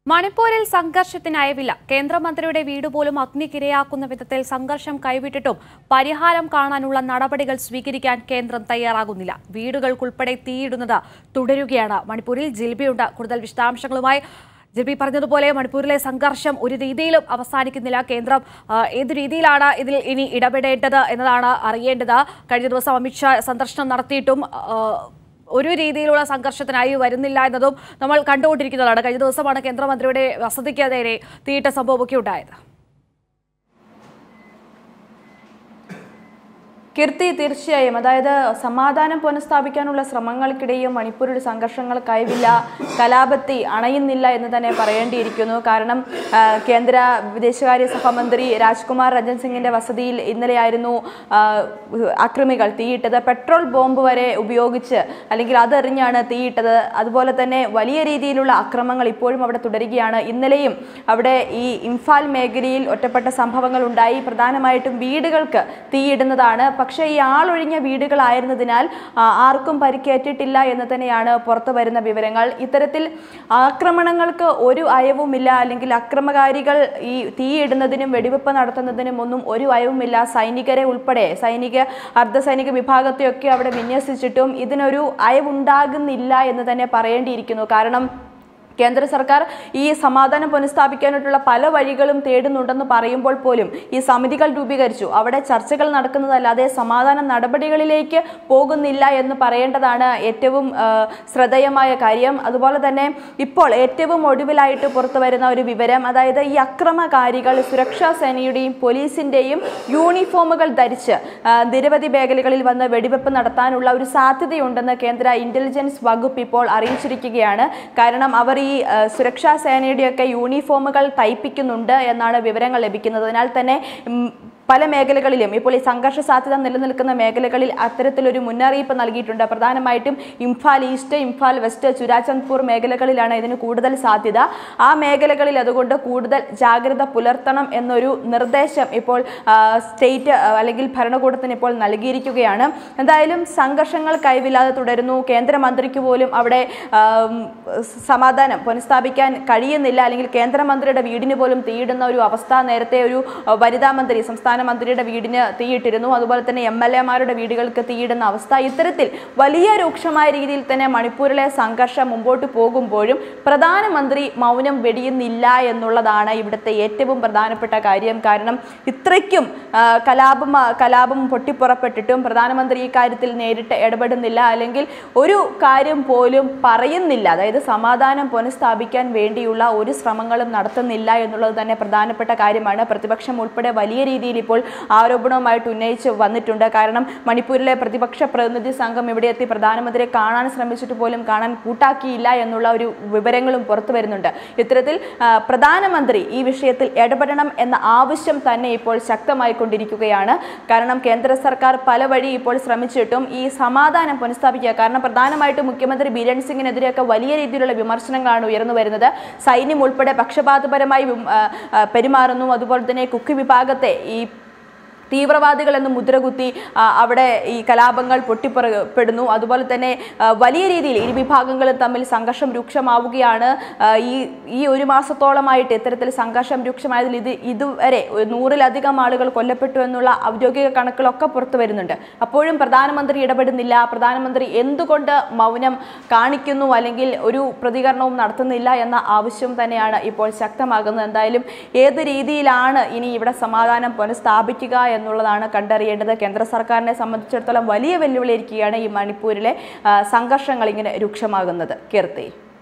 മണിപ്പൂരിൽ സംഘർഷത്തിന് അയവില്ല കേന്ദ്രമന്ത്രിയുടെ വീട് പോലും അഗ്നിക്കിരയാക്കുന്ന വിധത്തിൽ സംഘർഷം കൈവിട്ടിട്ടും പരിഹാരം കാണാനുള്ള നടപടികൾ സ്വീകരിക്കാൻ കേന്ദ്രം തയ്യാറാകുന്നില്ല വീടുകൾക്കുൾപ്പെടെ തീയിടുന്നത് തുടരുകയാണ് മണിപ്പൂരിൽ ജിൽബിയുണ്ട് കൂടുതൽ വിശദാംശങ്ങളുമായി ജിൽബി പറഞ്ഞതുപോലെ മണിപ്പൂരിലെ സംഘർഷം ഒരു രീതിയിലും അവസാനിക്കുന്നില്ല കേന്ദ്രം ആ, ഏത് രീതിയിലാണ് ഇതിൽ ഇനി ഇടപെടേണ്ടത് എന്നതാണ് അറിയേണ്ടത് കഴിഞ്ഞ ദിവസം അമിത്ഷാ സന്ദർശനം നടത്തിയിട്ടും ആ, ഒരു രീതിയിലുള്ള സംഘർഷത്തിനായി വരുന്നില്ല എന്നതും നമ്മൾ കണ്ടുകൊണ്ടിരിക്കുന്നതാണ് കഴിഞ്ഞ ദിവസമാണ് കേന്ദ്രമന്ത്രിയുടെ വസതിക്ക് നേരെ തീയിട്ട സംഭവമൊക്കെ ഉണ്ടായത് കീർത്തി തീർച്ചയായും അതായത് സമാധാനം പുനഃസ്ഥാപിക്കാനുള്ള ശ്രമങ്ങൾക്കിടെയും മണിപ്പൂരിൽ സംഘർഷങ്ങൾ കൈവില്ല കലാപത്തി അണയുന്നില്ല എന്ന് തന്നെ പറയേണ്ടിയിരിക്കുന്നു കാരണം ആ, കേന്ദ്ര വിദേശകാര്യ സഹമന്ത്രി രാജ്കുമാർ രഞ്ജൻ സിംഗിന്റെ വസതിയിൽ ഇന്നലെയായിരുന്നു ആ, അക്രമികൾ തീയിട്ടത് പെട്രോൾ ബോംബ് വരെ ഉപയോഗിച്ച് അല്ലെങ്കിൽ അതെറിഞ്ഞാണ് തീയിട്ടത് അതുപോലെ തന്നെ വലിയ രീതിയിലുള്ള അക്രമങ്ങൾ ഇപ്പോഴും അവിടെ തുടരുകയാണ് ഇന്നലെയും അവിടെ ഈ ഇംഫാൽ മേഖലയിൽ ഒറ്റപ്പെട്ട സംഭവങ്ങൾ ഉണ്ടായി പ്രധാനമായിട്ടും വീടുകൾക്ക് തീയിടുന്നതാണ് പക്ഷേ ഈ ആളൊഴിഞ്ഞ വീടുകളായിരുന്നതിനാൽ ആ, ആർക്കും പരിക്കേറ്റിട്ടില്ല എന്ന് തന്നെയാണ് പുറത്തു വരുന്ന വിവരങ്ങൾ ഇത്തരത്തിൽ ആക്രമണങ്ങൾക്ക് ഒരു അയവുമില്ല അല്ലെങ്കിൽ അക്രമകാരികൾ ഈ തീയിടുന്നതിനും വെടിവെപ്പ് നടത്തുന്നതിനും ഒന്നും ഒരു അയവുമില്ല സൈനികരെ ഉൾപ്പെടെ സൈനിക അർദ്ധസൈനിക വിഭാഗത്തെയൊക്കെ അവിടെ വിന്യസിച്ചിട്ടും ഇതിനൊരു അയവുണ്ടാകുന്നില്ല എന്ന് തന്നെ പറയേണ്ടിയിരിക്കുന്നു കാരണം കേന്ദ്ര സർക്കാർ ഈ സമാധാനം പുനഃസ്ഥാപിക്കാനായിട്ടുള്ള പല വഴികളും തേടുന്നുണ്ടെന്ന് പറയുമ്പോൾ പോലും ഈ സമിതികൾ രൂപീകരിച്ചു അവിടെ ചർച്ചകൾ നടക്കുന്നതല്ലാതെ സമാധാന നടപടികളിലേക്ക് പോകുന്നില്ല എന്ന് പറയേണ്ടതാണ് ഏറ്റവും ആ, ശ്രദ്ധേയമായ കാര്യം അതുപോലെ തന്നെ ഇപ്പോൾ ഏറ്റവും ഒടുവിലായിട്ട് പുറത്തു വരുന്ന ഒരു വിവരം അതായത് ഈ അക്രമകാരികൾ സുരക്ഷാ സേനയുടെയും പോലീസിന്റെയും യൂണിഫോമുകൾ ധരിച്ച് ആ, നിരവധി മേഖലകളിൽ വന്ന് വെടിവെപ്പ് നടത്താനുള്ള ഒരു സാധ്യതയുണ്ടെന്ന് കേന്ദ്ര ഇന്റലിജൻസ് വകുപ്പ് ഇപ്പോൾ അറിയിച്ചിരിക്കുകയാണ് കാരണം അവർ ഈ ആ, സുരക്ഷാ സേനയുടെയൊക്കെ യൂണിഫോമുകൾ തയ്പ്പിക്കുന്നുണ്ട് എന്നാണ് വിവരങ്ങൾ ലഭിക്കുന്നത് അതിനാൽ തന്നെ ഉം, പല മേഖലകളിലും ഇപ്പോൾ ഈ സംഘർഷ സാധ്യത നിലനിൽക്കുന്ന മേഖലകളിൽ അത്തരത്തിലൊരു മുന്നറിയിപ്പ് നൽകിയിട്ടുണ്ട് പ്രധാനമായിട്ടും ഇംഫാൽ ഈസ്റ്റ് ഇംഫാൽ വെസ്റ്റ് ചുരാചന്ദ്പൂർ മേഖലകളിലാണ് ഇതിന് കൂടുതൽ സാധ്യത ആ മേഖലകളിൽ അതുകൊണ്ട് കൂടുതൽ ജാഗ്രത പുലർത്തണം എന്നൊരു നിർദ്ദേശം ഇപ്പോൾ ആ, സ്റ്റേറ്റ് ആ, അല്ലെങ്കിൽ ഭരണകൂടത്തിന് ഇപ്പോൾ നൽകിയിരിക്കുകയാണ് എന്തായാലും സംഘർഷങ്ങൾ കൈവില്ലാതെ തുടരുന്നു കേന്ദ്രമന്ത്രിക്ക് പോലും അവിടെ ആം, സമാധാനം പുനഃസ്ഥാപിക്കാൻ കഴിയുന്നില്ല അല്ലെങ്കിൽ കേന്ദ്രമന്ത്രിയുടെ വീടിന് പോലും തീയിടുന്ന ഒരു അവസ്ഥ നേരത്തെ ഒരു ആ, വനിതാ മന്ത്രി സംസ്ഥാന മന്ത്രിയുടെ വീടിന് തീയിട്ടിരുന്നു അതുപോലെ തന്നെ എം എൽ എമാരുടെ വീടുകൾക്ക് തീയിടുന്ന അവസ്ഥ ഇത്തരത്തിൽ വലിയ രൂക്ഷമായ രീതിയിൽ തന്നെ മണിപ്പൂരിലെ സംഘർഷം മുമ്പോട്ട് പോകുമ്പോഴും പ്രധാനമന്ത്രി മൗനം വെടിയുന്നില്ല എന്നുള്ളതാണ് ഇവിടുത്തെ ഏറ്റവും പ്രധാനപ്പെട്ട കാര്യം കാരണം ഇത്രയ്ക്കും ആ, കലാപം കലാപം പൊട്ടിപ്പുറപ്പെട്ടിട്ടും പ്രധാനമന്ത്രി ഈ കാര്യത്തിൽ നേരിട്ട് ഇടപെടുന്നില്ല അല്ലെങ്കിൽ ഒരു കാര്യം പോലും പറയുന്നില്ല അതായത് സമാധാനം പുനഃസ്ഥാപിക്കാൻ വേണ്ടിയുള്ള ഒരു ശ്രമങ്ങളും നടത്തുന്നില്ല എന്നുള്ളത് തന്നെ പ്രധാനപ്പെട്ട കാര്യമാണ് പ്രതിപക്ഷം ഉൾപ്പെടെ വലിയ രീതിയിൽ ഇപ്പോൾ ആരോപണവുമായിട്ട് ഉന്നയിച്ച് വന്നിട്ടുണ്ട് കാരണം മണിപ്പൂരിലെ പ്രതിപക്ഷ പ്രതിനിധി സംഘം ഇവിടെ എത്തി പ്രധാനമന്ത്രിയെ കാണാൻ ശ്രമിച്ചിട്ട് പോലും കാണാൻ കൂട്ടാക്കിയില്ല എന്നുള്ള ഒരു വിവരങ്ങളും പുറത്തു വരുന്നുണ്ട് ഇത്തരത്തിൽ ആ, പ്രധാനമന്ത്രി ഈ വിഷയത്തിൽ ഇടപെടണം എന്ന ആവശ്യം തന്നെ ഇപ്പോൾ ശക്തമായിക്കൊണ്ടിരിക്കുകയാണ് കാരണം കേന്ദ്ര സർക്കാർ പല വഴി ഇപ്പോൾ ശ്രമിച്ചിട്ടും ഈ സമാധാനം പുനഃസ്ഥാപിക്കുക കാരണം പ്രധാനമായിട്ടും മുഖ്യമന്ത്രി ബീരൻ സിംഗിനെതിരെയൊക്കെ വലിയ രീതിയിലുള്ള വിമർശനങ്ങളാണ് ഉയർന്നു വരുന്നത് സൈന്യം ഉൾപ്പെടെ പക്ഷപാതപരമായി വിം- ആ, ആ, പെരുമാറുന്നു അതുപോലെ തന്നെ കുക്കി വിഭാഗത്തെ ഈ തീവ്രവാദികൾ എന്ന് മുദ്രകുത്തി ആ, അവിടെ ഈ കലാപങ്ങൾ പൊട്ടിപ്പുറപ്പെടുന്നു അതുപോലെ തന്നെ ആ, വലിയ രീതിയിൽ ഇരു വിഭാഗങ്ങളും തമ്മിൽ സംഘർഷം രൂക്ഷമാവുകയാണ് ആ, ഈ ഈ ഒരു മാസത്തോളമായിട്ട് ഇത്തരത്തിൽ സംഘർഷം രൂക്ഷമായതിൽ ഇത് ഇതുവരെ ഒരു നൂറിലധികം ആളുകൾ കൊല്ലപ്പെട്ടു എന്നുള്ള ഔദ്യോഗിക കണക്കുകളൊക്കെ പുറത്തു വരുന്നുണ്ട് അപ്പോഴും പ്രധാനമന്ത്രി ഇടപെടുന്നില്ല പ്രധാനമന്ത്രി എന്തുകൊണ്ട് മൗനം കാണിക്കുന്നു അല്ലെങ്കിൽ ഒരു പ്രതികരണവും നടത്തുന്നില്ല എന്ന ആവശ്യം തന്നെയാണ് ഇപ്പോൾ ശക്തമാകുന്നത് എന്തായാലും ഏത് രീതിയിലാണ് ഇനി ഇവിടെ സമാധാനം പുനഃസ്ഥാപിക്കുക എന്നുള്ളതാണ് കണ്ടറിയേണ്ടത് കേന്ദ്ര സർക്കാരിനെ സംബന്ധിച്ചിടത്തോളം വലിയ വെല്ലുവിളിയിരിക്കുകയാണ് ഈ മണിപ്പൂരിലെ ആ, സംഘർഷങ്ങൾ ഇങ്ങനെ രൂക്ഷമാകുന്നത് കീർത്തി